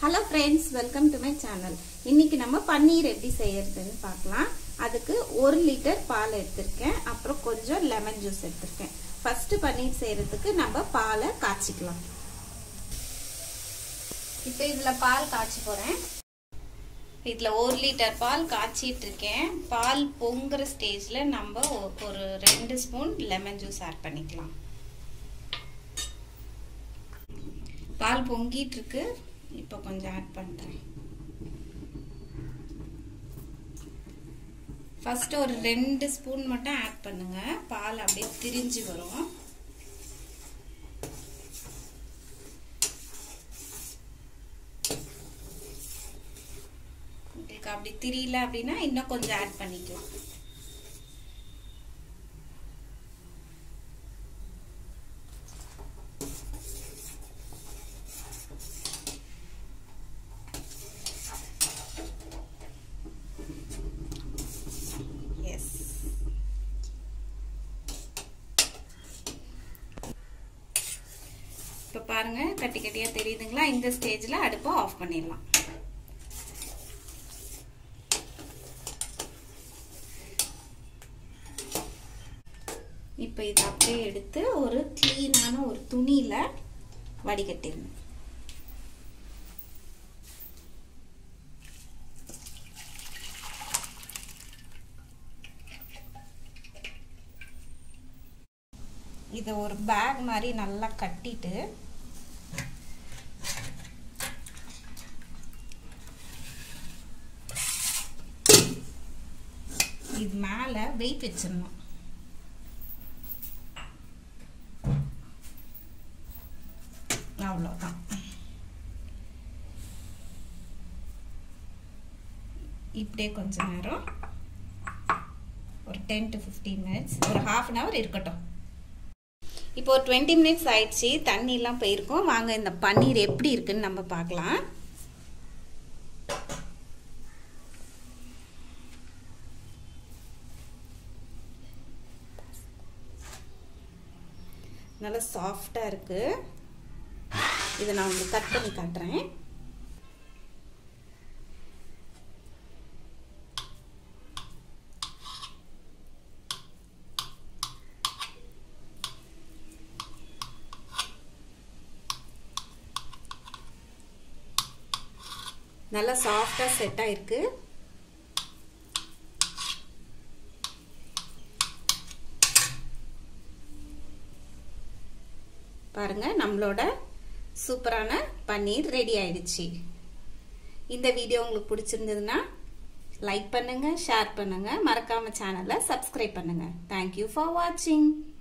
hello friends welcome to my channel இன்னைக்கு நம்ம பன்னீர் எப்படி செய்யறதுன்னு பார்க்கலாம் அதுக்கு ஒரு லிட்டர் பால் எடுத்திருக்கேன் அப்புறம் கொஞ்சம் லெமன் ஜூஸ் எடுத்திருக்கேன் ஃபர்ஸ்ட் பன்னீர் செய்யறதுக்கு நம்ம பாலை காய்ச்சிக்கலாம் இப்போ இதில் பால் காய்ச்சி போகிறேன் இதில் ஒரு லிட்டர் பால் காய்ச்சிட்டு இருக்கேன் பால் பொங்குற ஸ்டேஜில் நம்ம ஒரு ரெண்டு ஸ்பூன் லெமன் ஜூஸ் ஆட் பண்ணிக்கலாம் பால் பொங்கிட்டு இருக்கு இப்போ கொஞ்சம் ஆட் பண்ணுறேன் ஃபர்ஸ்ட் ஒரு ரெண்டு ஸ்பூன் மட்டும் ஆட் பண்ணுங்க பால் அப்படியே திரிஞ்சு வரும் உங்களுக்கு அப்படி திரியல அப்படின்னா இன்னும் கொஞ்சம் ஆட் பண்ணிக்கலாம் எஸ் இப்போ பாருங்க கட்டி கட்டியா தெரியுதுங்களா இந்த ஸ்டேஜில் அடுப்பை ஆஃப் பண்ணிடலாம் இப்போ இதை அப்படியே எடுத்து ஒரு க்ளீனான ஒரு துணியில் வடிகட்டிடணும் இதை ஒரு பேக் மாதிரி நல்லா கட்டிட்டு இது மேலே வெயிட் வச்சிடணும் அவ்வளோதான் இப்படியே கொஞ்ச நேரம் ஒரு டென் டு ஃபிஃப்டீன் மினிட்ஸ் ஒரு ஹாஃப் அன் ஹவர் இருக்கட்டும் இப்போ ஒரு டுவெண்ட்டி மினிட்ஸ் ஆயிடுச்சு தண்ணிலாம் போயிருக்கோம் வாங்க இந்த பன்னீர் எப்படி இருக்குன்னு நம்ம பார்க்கலாம் நல்லா சாஃப்டாக இருக்குது இதை நான் உங்களுக்கு கட் பண்ணி காட்டுறேன் நல்லா சாஃப்டாக செட் ஆயிருக்கு பாருங்க நம்மளோட சூப்பரான பன்னீர் ரெடி ஆயிடுச்சு இந்த வீடியோ உங்களுக்கு பிடிச்சிருந்ததுன்னா லைக் பண்ணுங்க ஷேர் பண்ணுங்க மறக்காம சேனலை சப்ஸ்கிரைப் பண்ணுங்க தேங்க்யூ ஃபார் வாட்சிங்